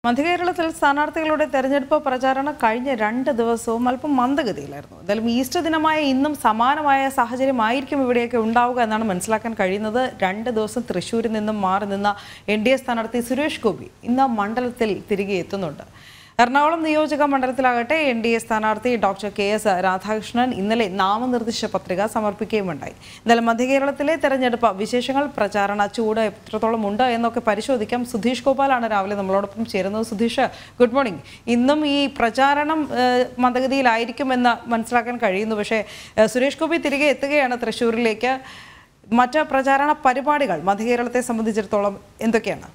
മധ്യകേരളത്തിൽ സ്ഥാനാർത്ഥികളുടെ തെരഞ്ഞെടുപ്പ് പ്രചാരണം കഴിഞ്ഞ രണ്ട് ദിവസവും അല്പം മന്ദഗതിയിലായിരുന്നു എന്തായാലും ഈസ്റ്റർ ദിനമായ ഇന്നും സമാനമായ സാഹചര്യമായിരിക്കും ഇവിടെയൊക്കെ ഉണ്ടാവുക എന്നാണ് മനസ്സിലാക്കാൻ കഴിയുന്നത് രണ്ട് ദിവസം തൃശ്ശൂരിൽ നിന്നും മാറി നിന്ന എൻ ഡി എ സ്ഥാനാർത്ഥി സുരേഷ് ഗോപി ഇന്ന് മണ്ഡലത്തിൽ തിരികെ എത്തുന്നുണ്ട് എറണാകുളം നിയോജക മണ്ഡലത്തിലാകട്ടെ എൻ ഡി എ സ്ഥാനാർത്ഥി ഡോക്ടർ കെ എസ് രാധാകൃഷ്ണൻ ഇന്നലെ നാമനിർദ്ദേശ പത്രിക സമർപ്പിക്കുകയുമുണ്ടായി ഇന്നലെ മധ്യകേരളത്തിലെ തെരഞ്ഞെടുപ്പ് വിശേഷങ്ങൾ പ്രചാരണ ചൂട് എത്രത്തോളം ഉണ്ട് എന്നൊക്കെ പരിശോധിക്കാം സുധീഷ് ഗോപാലാണ് രാവിലെ നമ്മളോടൊപ്പം ചേരുന്നത് സുധീഷ് ഗുഡ് മോർണിംഗ് ഇന്നും ഈ പ്രചാരണം ഏഹ്, മന്ദഗതിയിലായിരിക്കുമെന്ന് മനസ്സിലാക്കാൻ കഴിയുന്നു പക്ഷേ ഏഹ്, സുരേഷ് ഗോപി തിരികെ എത്തുകയാണ് തൃശ്ശൂരിലേക്ക് മറ്റ് പ്രചാരണ പരിപാടികൾ മധ്യകേരളത്തെ സംബന്ധിച്ചിടത്തോളം എന്തൊക്കെയാണ്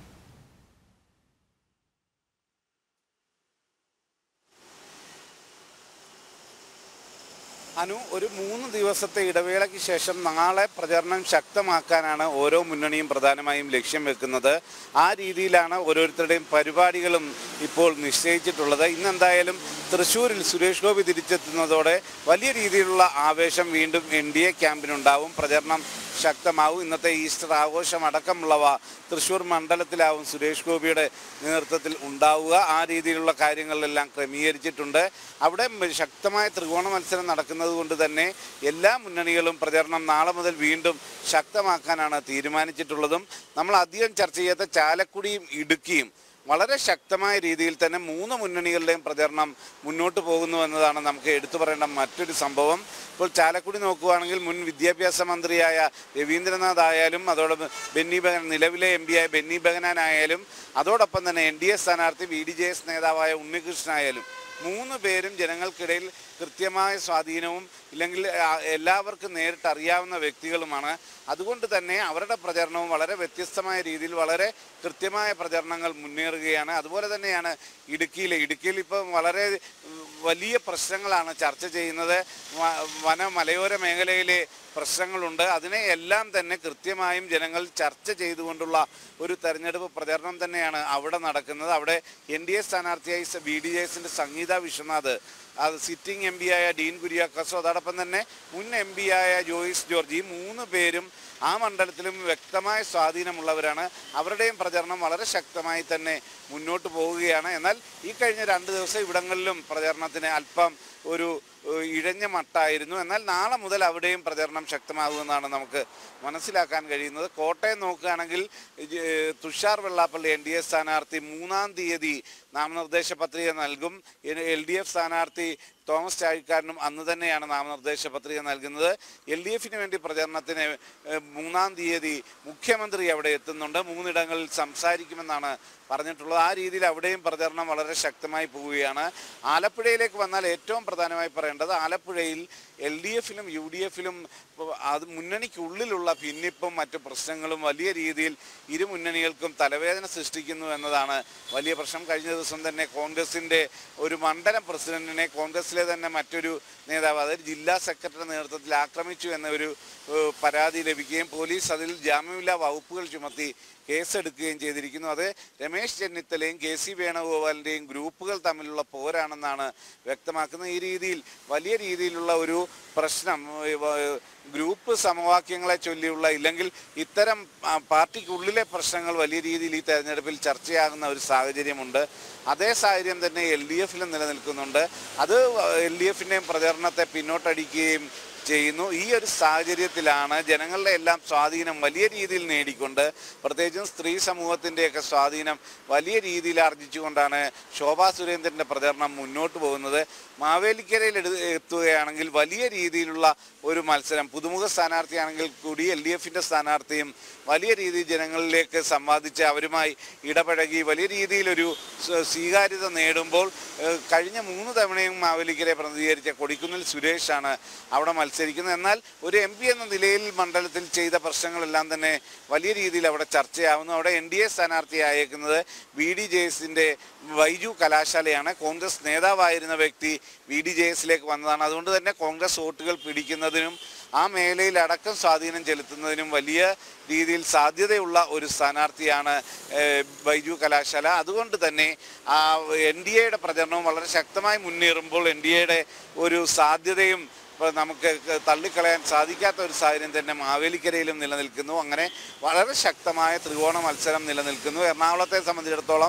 അനു ഒരു മൂന്ന് ദിവസത്തെ ഇടവേളയ്ക്ക് ശേഷം നാളെ പ്രചരണം ശക്തമാക്കാനാണ് ഓരോ മുന്നണിയും പ്രധാനമായും ലക്ഷ്യം വെക്കുന്നത് ആ രീതിയിലാണ് ഓരോരുത്തരുടെയും പരിപാടികളും ഇപ്പോൾ നിശ്ചയിച്ചിട്ടുള്ളത് ഇന്നെന്തായാലും തൃശ്ശൂരിൽ സുരേഷ് ഗോപി തിരിച്ചെത്തുന്നതോടെ വലിയ രീതിയിലുള്ള ആവേശം വീണ്ടും എൻ ഡി എ ക്യാമ്പിനുണ്ടാവും പ്രചരണം ശക്തമാവും ഇന്നത്തെ ഈസ്റ്റർ ആഘോഷം അടക്കമുള്ളവ തൃശ്ശൂർ മണ്ഡലത്തിലാവും സുരേഷ് ഗോപിയുടെ നേതൃത്വത്തിൽ ഉണ്ടാവുക ആ രീതിയിലുള്ള കാര്യങ്ങളിലെല്ലാം ക്രമീകരിച്ചിട്ടുണ്ട് അവിടെ മ- ശക്തമായ ത്രികോണ മത്സരം നടക്കുന്നത് കൊണ്ട് തന്നെ എല്ലാ മുന്നണികളും പ്രചരണം നാളെ മുതൽ വീണ്ടും ശക്തമാക്കാനാണ് തീരുമാനിച്ചിട്ടുള്ളതും നമ്മൾ അധികം ചർച്ച ചെയ്യാത്ത ചാലക്കുടിയും ഇടുക്കിയും വളരെ ശക്തമായ രീതിയിൽ തന്നെ മൂന്ന് മുന്നണികളുടെയും പ്രചരണം മുന്നോട്ട് പോകുന്നു എന്നതാണ് നമുക്ക് എടുത്തു പറയേണ്ട മറ്റൊരു സംഭവം ഇപ്പോൾ ചാലക്കുടി നോക്കുകയാണെങ്കിൽ മുൻ വിദ്യാഭ്യാസ മന്ത്രിയായ രവീന്ദ്രനാഥ് ആയാലും അതോടൊപ്പം ബെന്നി ബെഹൻ നിലവിലെ എം പി ആയ ബെന്നി ബെഹനാനായാലും അതോടൊപ്പം തന്നെ എൻ ഡി എ സ്ഥാനാർത്ഥി വി ഡി ജെ എസ് നേതാവായ ഉണ്ണികൃഷ്ണനായാലും മൂന്ന് പേരും ജനങ്ങൾക്കിടയിൽ കൃത്യമായ സ്വാധീനവും ഇല്ലെങ്കിൽ ആ, എല്ലാവർക്കും നേരിട്ട് അറിയാവുന്ന വ്യക്തികളുമാണ് അതുകൊണ്ട് തന്നെ അവരുടെ പ്രചരണവും വളരെ വ്യത്യസ്തമായ രീതിയിൽ വളരെ കൃത്യമായ പ്രചരണങ്ങൾ മുന്നേറുകയാണ് അതുപോലെ തന്നെയാണ് ഇടുക്കിയിലെ ഇടുക്കിയിൽ ഇപ്പം വളരെ ഉം, വലിയ പ്രശ്നങ്ങളാണ് ചർച്ച ചെയ്യുന്നത് വ- വന മലയോര മേഖലയിലെ പ്രശ്നങ്ങളുണ്ട് അതിനെ എല്ലാം തന്നെ കൃത്യമായും ജനങ്ങൾ ചർച്ച ചെയ്തുകൊണ്ടുള്ള ഒരു തെരഞ്ഞെടുപ്പ് പ്രചരണം തന്നെയാണ് അവിടെ നടക്കുന്നത് അവിടെ എൻ ഡി എ സ്ഥാനാർത്ഥിയായി ബി ഡി എസിൻ്റെ സംഗീത വിശ്വനാഥ് അത് സിറ്റിംഗ് എം ആയ ഡീൻ കുര്യാക്കസോ അതോടൊപ്പം തന്നെ മുൻ എം ആയ ജോയിസ് ജോർജ് ഈ മൂന്ന് പേരും ആ മണ്ഡലത്തിലും വ്യക്തമായ സ്വാധീനമുള്ളവരാണ് അവരുടെയും പ്രചരണം വളരെ ശക്തമായി തന്നെ മുന്നോട്ട് പോവുകയാണ് എന്നാൽ ഈ കഴിഞ്ഞ രണ്ട് ദിവസം ഇവിടങ്ങളിലും പ്രചരണത്തിന് അല്പം ഒരു ഏഹ്, ഇഴഞ്ഞ മട്ടായിരുന്നു എന്നാൽ നാളെ മുതൽ അവിടെയും പ്രചരണം ശക്തമാകുമെന്നാണ് നമുക്ക് മനസ്സിലാക്കാൻ കഴിയുന്നത് കോട്ടയം നോക്കുകയാണെങ്കിൽ ഏഹ്, Thushar Vellappally N D A സ്ഥാനാർത്ഥി മൂന്നാം തീയതി നാമനിർദ്ദേശ പത്രിക നൽകും എൽ ഡി എഫ് സ്ഥാനാർത്ഥി തോമസ് ചാഴിക്കാരനും അന്ന് തന്നെയാണ് നാമനിർദ്ദേശ പത്രിക നൽകുന്നത് എൽ ഡി എഫിന് വേണ്ടി പ്രചരണത്തിന് ഏഹ്, മൂന്നാം തീയതി മുഖ്യമന്ത്രി അവിടെ എത്തുന്നുണ്ട് മൂന്നിടങ്ങളിൽ സംസാരിക്കുമെന്നാണ് പറഞ്ഞിട്ടുള്ളത് ആ രീതിയിൽ അവിടെയും പ്രചരണം വളരെ ശക്തമായി പോവുകയാണ് ആലപ്പുഴയിലേക്ക് വന്നാൽ ഏറ്റവും പ്രധാനമായി പറയേണ്ടത് ആലപ്പുഴയിൽ എൽ ഡി എഫിലും യു ഡി എഫിലും അത് മുന്നണിക്കുള്ളിലുള്ള ഭിന്നിപ്പും മറ്റു പ്രശ്നങ്ങളും വലിയ രീതിയിൽ ഇരു മുന്നണികൾക്കും തലവേദന സൃഷ്ടിക്കുന്നു എന്നതാണ് വലിയ പ്രശ്നം കഴിഞ്ഞ ദിവസം തന്നെ കോൺഗ്രസിൻ്റെ ഒരു മണ്ഡലം പ്രസിഡന്റിനെ കോൺഗ്രസിലെ തന്നെ മറ്റൊരു നേതാവ് അതായത് ജില്ലാ സെക്രട്ടറി നേതൃത്വത്തിൽ ആക്രമിച്ചു എന്ന ഒരു ഏഹ്, പരാതി ലഭിക്കുകയും പോലീസ് അതിൽ ജാമ്യമില്ലാ വകുപ്പുകൾ ചുമത്തി കേസെടുക്കുകയും ചെയ്തിരിക്കുന്നു അത് രമേശ് ചെന്നിത്തലയും കെ സി വേണുഗോപാലിൻ്റെയും ഗ്രൂപ്പുകൾ തമ്മിലുള്ള പോരാണെന്നാണ് വ്യക്തമാക്കുന്നത് ഈ രീതിയിൽ വലിയ രീതിയിലുള്ള ഒരു പ്രശ്നം ഏഹ്, വ- ഗ്രൂപ്പ് സമവാക്യങ്ങളെ ചൊല്ലിയുള്ള ഇല്ലെങ്കിൽ ഇത്തരം ആ, പാർട്ടിക്കുള്ളിലെ പ്രശ്നങ്ങൾ വലിയ രീതിയിൽ ഈ തെരഞ്ഞെടുപ്പിൽ ചർച്ചയാകുന്ന ഒരു സാഹചര്യമുണ്ട് അതേ സാഹചര്യം തന്നെ എൽ ഡി എഫിലും നിലനിൽക്കുന്നുണ്ട് അത് എൽ ഡി എഫിൻ്റെയും പ്രചരണത്തെ പിന്നോട്ടടിക്കുകയും ചെയ്യുന്നു ഈ ഒരു സാഹചര്യത്തിലാണ് ജനങ്ങളുടെ എല്ലാം സ്വാധീനം വലിയ രീതിയിൽ നേടിക്കൊണ്ട് പ്രത്യേകിച്ചും സ്ത്രീ സമൂഹത്തിൻ്റെയൊക്കെ സ്വാധീനം വലിയ രീതിയിൽ ആർജിച്ചുകൊണ്ടാണ് ശോഭാ സുരേന്ദ്രൻ്റെ പ്രചരണം മുന്നോട്ട് പോകുന്നത് മാവേലിക്കരയിൽ എടു എത്തുകയാണെങ്കിൽ വലിയ രീതിയിലുള്ള ഒരു മത്സരം പുതുമുഖ സ്ഥാനാർത്ഥിയാണെങ്കിൽ കൂടി എൽ ഡി എഫിൻ്റെ സ്ഥാനാർത്ഥിയും വലിയ രീതിയിൽ ജനങ്ങളിലേക്ക് സംവാദിച്ച് അവരുമായി ഇടപഴകി വലിയ രീതിയിലൊരു സ്വ- സ്വീകാര്യത നേടുമ്പോൾ ഏഹ്, കഴിഞ്ഞ മൂന്ന് തവണയും മാവേലിക്കരെ പ്രതിനിധീകരിച്ച കൊടിക്കുന്നിൽ സുരേഷാണ് അവിടെ മത്സരിക്കുന്നത് എന്നാൽ ഒരു എം പി എന്ന നിലയിൽ മണ്ഡലത്തിൽ ചെയ്ത പ്രശ്നങ്ങളെല്ലാം തന്നെ വലിയ രീതിയിൽ അവിടെ ചർച്ചയാവുന്നു അവിടെ എൻ ഡി എ സ്ഥാനാർത്ഥിയായേക്കുന്നത് വി ഡി ജെ എസിൻ്റെ വൈജു കലാശാലയാണ് കോൺഗ്രസ് നേതാവായിരുന്ന വ്യക്തി വി ഡി ജെ എസിലേക്ക് വന്നതാണ് അതുകൊണ്ട് തന്നെ കോൺഗ്രസ് വോട്ടുകൾ പിടിക്കുന്നതിനും ആ മേഖലയിൽ അടക്കം സ്വാധീനം ചെലുത്തുന്നതിനും വലിയ രീതിയിൽ സാധ്യതയുള്ള ഒരു സ്ഥാനാർത്ഥിയാണ് ഏഹ്, ബൈജു കലാശാല അതുകൊണ്ട് തന്നെ ആ എൻ ഡി എയുടെ പ്രചരണവും വളരെ ശക്തമായി മുന്നേറുമ്പോൾ എൻ ഡി എയുടെ ഒരു സാധ്യതയും ഇപ്പോൾ നമുക്ക് ക- തള്ളിക്കളയാൻ സാധിക്കാത്ത ഒരു സാഹചര്യം തന്നെ മാവേലിക്കരയിലും നിലനിൽക്കുന്നു അങ്ങനെ വളരെ ശക്തമായ ത്രികോണ മത്സരം നിലനിൽക്കുന്നു എറണാകുളത്തെ സംബന്ധിച്ചിടത്തോളം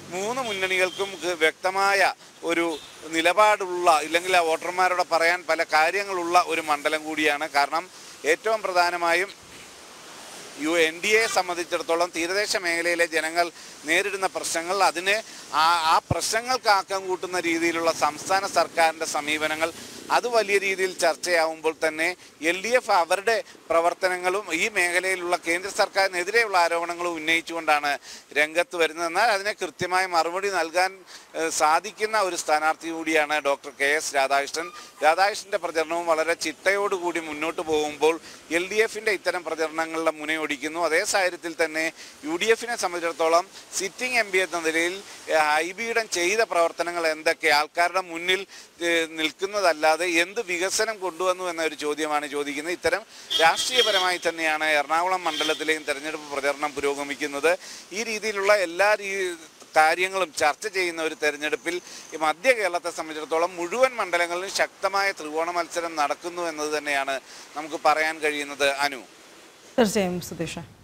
മൂന്ന് മുന്നണികൾക്കും ക- വ്യക്തമായ ഒരു നിലപാടുള്ള ഇല്ലെങ്കിൽ ആ വോട്ടർമാരോട് പറയാൻ പല കാര്യങ്ങളുള്ള ഒരു മണ്ഡലം കൂടിയാണ് കാരണം ഏറ്റവും പ്രധാനമായും യു എൻ ഡി എയെ സംബന്ധിച്ചിടത്തോളം തീരദേശ മേഖലയിലെ ജനങ്ങൾ നേരിടുന്ന പ്രശ്നങ്ങൾ അതിനെ ആ ആ പ്രശ്നങ്ങൾക്ക് ആക്കം കൂട്ടുന്ന രീതിയിലുള്ള സംസ്ഥാന സർക്കാരിൻ്റെ സമീപനങ്ങൾ അത് വലിയ രീതിയിൽ ചർച്ചയാവുമ്പോൾ തന്നെ എൽ ഡി എഫ് അവരുടെ പ്രവർത്തനങ്ങളും ഈ മേഖലയിലുള്ള കേന്ദ്ര സർക്കാരിനെതിരെയുള്ള ആരോപണങ്ങളും ഉന്നയിച്ചുകൊണ്ടാണ് രംഗത്ത് വരുന്നത് എന്നാൽ അതിനെ കൃത്യമായ മറുപടി നൽകാൻ ഏഹ്, സാധിക്കുന്ന ഒരു സ്ഥാനാർത്ഥി കൂടിയാണ് ഡോക്ടർ കെ എസ് രാധാകൃഷ്ണൻ രാധാകൃഷ്ണന്റെ പ്രചരണവും വളരെ ചിട്ടയോടുകൂടി മുന്നോട്ട് പോകുമ്പോൾ എൽ ഡി എഫിന്റെ ഇത്തരം പ്രചരണങ്ങളുടെ മുനയൊടിക്കുന്നു അതേ സാഹചര്യത്തിൽ തന്നെ യു ഡി എഫിനെ സംബന്ധിച്ചിടത്തോളം സിറ്റിംഗ് എം പി എന്ന നിലയിൽ ഏഹ്, ഹൈബീഡൻ ചെയ്ത പ്രവർത്തനങ്ങൾ എന്തൊക്കെ ആൾക്കാരുടെ മുന്നിൽ ഏഹ്, നിൽക്കുന്നതല്ലാതെ എന്ത് വികസനം കൊണ്ടുവന്നു എന്ന ഒരു ചോദ്യമാണ് ചോദിക്കുന്നത് ഇത്തരം രാഷ്ട്രീയപരമായി തന്നെയാണ് എറണാകുളം മണ്ഡലത്തിലെയും തെരഞ്ഞെടുപ്പ് പ്രചരണം പുരോഗമിക്കുന്നത് ഈ രീതിയിലുള്ള എല്ലാ രീ കാര്യങ്ങളും ചർച്ച ചെയ്യുന്ന ഒരു തെരഞ്ഞെടുപ്പിൽ ഈ മധ്യ കേരളത്തെ സംബന്ധിച്ചിടത്തോളം മുഴുവൻ മണ്ഡലങ്ങളിലും ശക്തമായ ത്രികോണ മത്സരം നടക്കുന്നു എന്നത് തന്നെയാണ് നമുക്ക് പറയാൻ കഴിയുന്നത് അനു തീർച്ചയായും സുധീഷ്